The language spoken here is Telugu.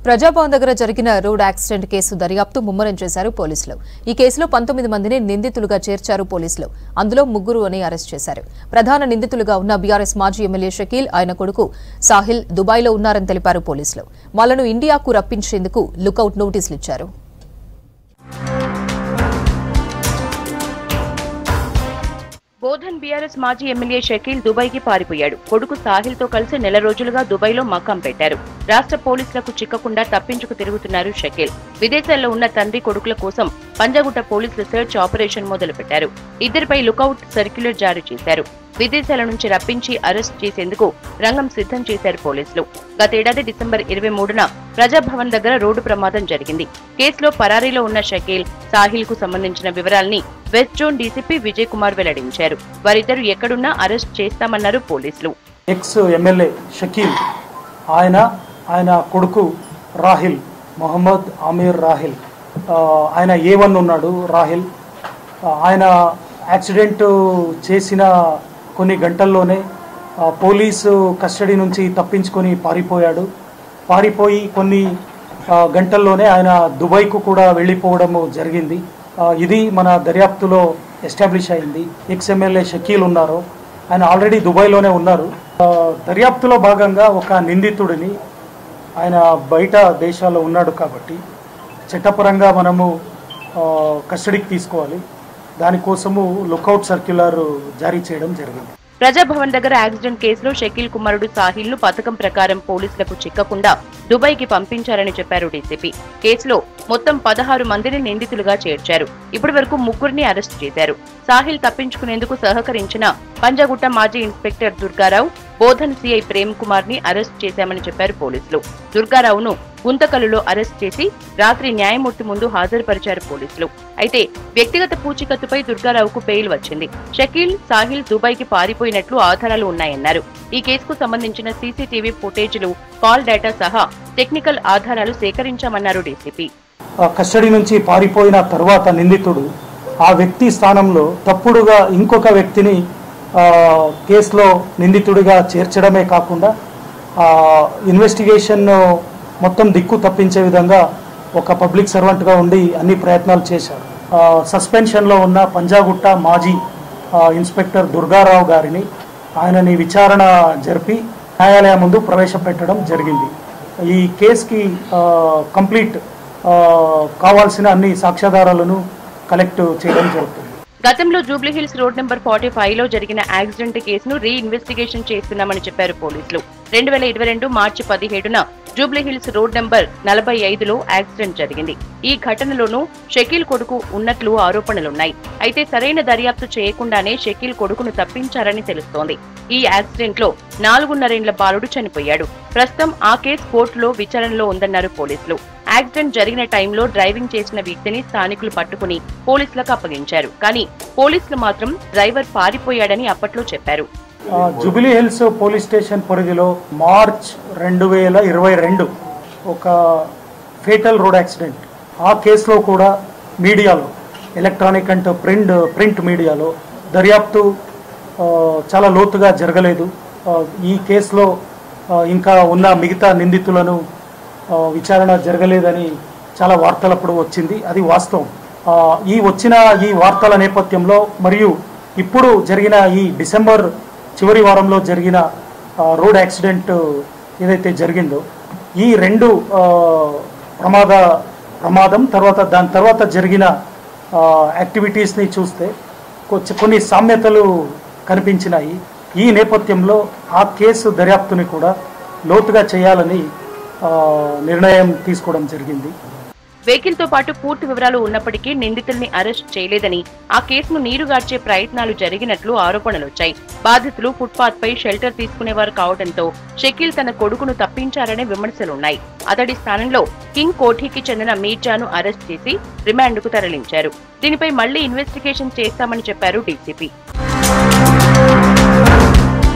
ప్రజాభవన్ దగ్గర జరిగిన రోడ్ యాక్సిడెంట్ కేసు దర్యాప్తు ముమ్మరం చేశారు పోలీసులు ఈ కేసులో పంతొమ్మిది మందిని నిందితులుగా చేర్చారు పోలీసులు అందులో ముగ్గురు అని అరెస్ట్ చేశారు ప్రధాన నిందితులుగా ఉన్న బీఆర్ఎస్ మాజీ ఎమ్మెల్యే షకీల్ ఆయన కొడుకు సాహిల్ దుబాయ్లో ఉన్నారని తెలిపారు పోలీసులు వాళ్లను ఇండియాకు రప్పించేందుకు లుకౌట్ నోటీసులు ఇచ్చారు బోధన్ బీఆర్ఎస్ మాజీ ఎమ్మెల్యే షకీల్ దుబాయ్ కి పారిపోయాడు కొడుకు సాహిల్ తో కలిసి నెల రోజులుగా దుబాయ్ లో మకాం పెట్టారు రాష్ట్ర పోలీసులకు చిక్కకుండా తప్పించుకు తిరుగుతున్నారు షకీల్ విదేశాల్లో ఉన్న తండ్రి కొడుకుల కోసం పంజాగుట్ట పోలీసులు సెర్చ్ ఆపరేషన్ మొదలుపెట్టారు ఇద్దరిపై లుకౌట్ సర్క్యులర్ జారీ చేశారు విదేశాల నుంచి రప్పించి అరెస్ట్ చేసేందుకు రంగం సిద్ధం చేశారు పోలీసులు గతేడాది డిసెంబర్ ఇరవై మూడున ప్రజాభవన్ దగ్గర రోడ్డు ప్రమాదం జరిగింది కేసులో పరారీలో ఉన్న షకీల్ సాహిల్ కు సంబంధించిన వివరాల్ని west zone DCP Vijay Kumar వెల్లడించారు వారిద్దరూ ఎక్కడున్నా అరెస్ట్ చేస్తామన్నారు పోలీసులు ఎక్స్ ఎమ్మెల్యే షకీల్ ఆయన ఆయన కొడుకు రాహిల్ మొహమ్మద్ ఆమీర్ రాహిల్ ఆ, ఆయన ఏ వన్ ఉన్నాడు రాహిల్ ఆ, ఆయన యాక్సిడెంట్ చేసిన కొన్ని గంటల్లోనే ఆ, పోలీసు కస్టడీ నుంచి తప్పించుకొని పారిపోయాడు పారిపోయి కొన్ని ఆ, గంటల్లోనే ఆయన దుబాయ్కు కూడా వెళ్ళిపోవడము జరిగింది ఆ, ఇది మన దర్యాప్తులో ఎస్టాబ్లిష్ అయింది ఎక్స్ ఎమ్మెల్యే షకీల్ ఉన్నారు ఆయన ఆల్రెడీ దుబాయ్లోనే ఉన్నారు ఆ, దర్యాప్తులో భాగంగా ఒక నిందితుడిని ఆయన బయట దేశాల్లో ఉన్నాడు కాబట్టి చట్టపరంగా మనము ఆ, కస్టడీకి తీసుకోవాలి దానికోసము లుకౌట్ సర్క్యులర్ జారీ చేయడం జరిగింది ప్రజాభవన్ దగ్గర యాక్సిడెంట్ కేసులో షకీల్ కుమారుడు సాహిల్ ను పథకం ప్రకారం పోలీసులకు చిక్కకుండా దుబాయ్ కి పంపించారని చెప్పారు డీసీపీ కేసులో మొత్తం పదహారు మందిని నిందితులుగా చేర్చారు ఇప్పటి వరకు ముగ్గురిని అరెస్ట్ చేశారు సాహిల్ తప్పించుకునేందుకు సహకరించిన పంజాగుట్ట మాజీ ఇన్స్పెక్టర్ దుర్గారావు బోధన్ సిఐ ప్రేమ్ కుమార్ ని అరెస్ట్ చేశామని చెప్పారు పోలీసులు దుర్గారావును గుంతకల్లులో అరెస్ట్ చేసి రాత్రి న్యాయమూర్తి ముందు హాజరుపరిచారు పోలీసులు అయితే వ్యక్తిగత పూచికత్తుపై దుర్గారావుకు బెయిల్ వచ్చింది షకీల్ సాహిల్ దుబాయ్ కి పారిపోయినట్లు ఆధారాలు ఉన్నాయన్నారు ఈ కేసుకు సంబంధించిన సీసీటీవీ ఫుటేజ్లు కాల్ డేటా సహా టెక్నికల్ ఆధారాలు సేకరించామన్నారు డీసీపీ ఆ, కస్టడీ నుంచి పారిపోయిన తర్వాత నిందితుడు ఆ వ్యక్తి స్థానంలో తప్పుడుగా ఇంకొక వ్యక్తిని ఆ, కేసులో నిందితుడిగా చేర్చడమే కాకుండా ఆ, ఇన్వెస్టిగేషన్ మొత్తం దిక్కు తప్పించే విధంగా ఒక పబ్లిక్ సర్వెంట్గా ఉండి అన్ని ప్రయత్నాలు చేశారు ఆ, సస్పెన్షన్లో ఉన్న పంజాగుట్ట మాజీ ఆ, ఇన్స్పెక్టర్ దుర్గారావు గారిని ఆయనని విచారణ జరిపి న్యాయాలయం ముందు ప్రవేశపెట్టడం జరిగింది ఈ కేసుకి ఆ, కంప్లీట్ ఆ, కావాల్సిన అన్ని సాక్ష్యాధారాలను కలెక్ట్ చేయడం జరుగుతుంది గతంలో Jubilee Hills road number forty five లో జరిగిన యాక్సిడెంట్ కేసును రీ ఇన్వెస్టిగేషన్ చేస్తున్నామని చెప్పారు పోలీసులు రెండు వేల ఇరవై రెండు మార్చి పదిహేడున జూబ్లీహిల్స్ రోడ్ నెంబర్ నలభై ఐదులో యాక్సిడెంట్ జరిగింది ఈ ఘటనలోనూ షకీల్ కొడుకు ఉన్నట్లు ఆరోపణలున్నాయి అయితే సరైన దర్యాప్తు చేయకుండానే షకీల్ కొడుకును తప్పించారని తెలుస్తోంది ఈ యాక్సిడెంట్ లో నాలుగున్నరేండ్ల బాలుడు చనిపోయాడు ప్రస్తుతం ఆ కేసు కోర్టులో విచారణలో ఉందన్నారు పోలీసులు యాక్సిడెంట్ జరిగిన టైంలో డ్రైవింగ్ చేసిన వ్యక్తిని స్థానికులు పట్టుకుని పోలీసులకు అప్పగించారు కానీ పోలీసులు మాత్రం డ్రైవర్ పారిపోయాడని అప్పట్లో చెప్పారు ఆ, జూబిలీ హిల్స్ పోలీస్ స్టేషన్ పరిధిలో మార్చ్ రెండు వేల ఇరవై రెండు ఒక ఫేటల్ రోడ్ యాక్సిడెంట్ ఆ కేసులో కూడా మీడియాలో ఎలక్ట్రానిక్ అండ్ ప్రింట్ ప్రింట్ మీడియాలో దర్యాప్తు ఆ, చాలా లోతుగా జరగలేదు ఆ, ఈ కేసులో ఆ, ఇంకా ఉన్న మిగతా నిందితులను ఆ, విచారణ జరగలేదని చాలా వార్తలప్పుడు వచ్చింది అది వాస్తవం ఆ, ఈ వచ్చిన ఈ వార్తల నేపథ్యంలో మరియు ఇప్పుడు జరిగిన ఈ డిసెంబర్ చివరి వారంలో జరిగిన ఆ, రోడ్ యాక్సిడెంట్ ఏదైతే జరిగిందో ఈ రెండు ఆ, ప్రమాద ప్రమాదం తర్వాత దాని తర్వాత జరిగిన ఆ, యాక్టివిటీస్ని చూస్తే కొ- కొన్ని సామ్యతలు కనిపించినాయి ఈ నేపథ్యంలో ఆ కేసు దర్యాప్తుని కూడా లోతుగా చేయాలని ఆ, నిర్ణయం తీసుకోవడం జరిగింది వెహికల్ తో పాటు పూర్తి వివరాలు ఉన్నప్పటికీ నిందితుల్ని అరెస్ట్ చేయలేదని ఆ కేసును నీరుగార్చే ప్రయత్నాలు జరిగినట్లు ఆరోపణలొచ్చాయి బాధితులు ఫుట్పాత్ పై షెల్టర్ తీసుకునేవారు కావడంతో షకీల్ తన కొడుకును తప్పించారనే విమర్శలున్నాయి అతడి స్థానంలో కింగ్ కోఠీకి చెందిన మీర్జాను అరెస్ట్ చేసి రిమాండ్కు తరలించారు దీనిపై మళ్లీ ఇన్వెస్టిగేషన్ చేస్తామని చెప్పారు డీసీపీ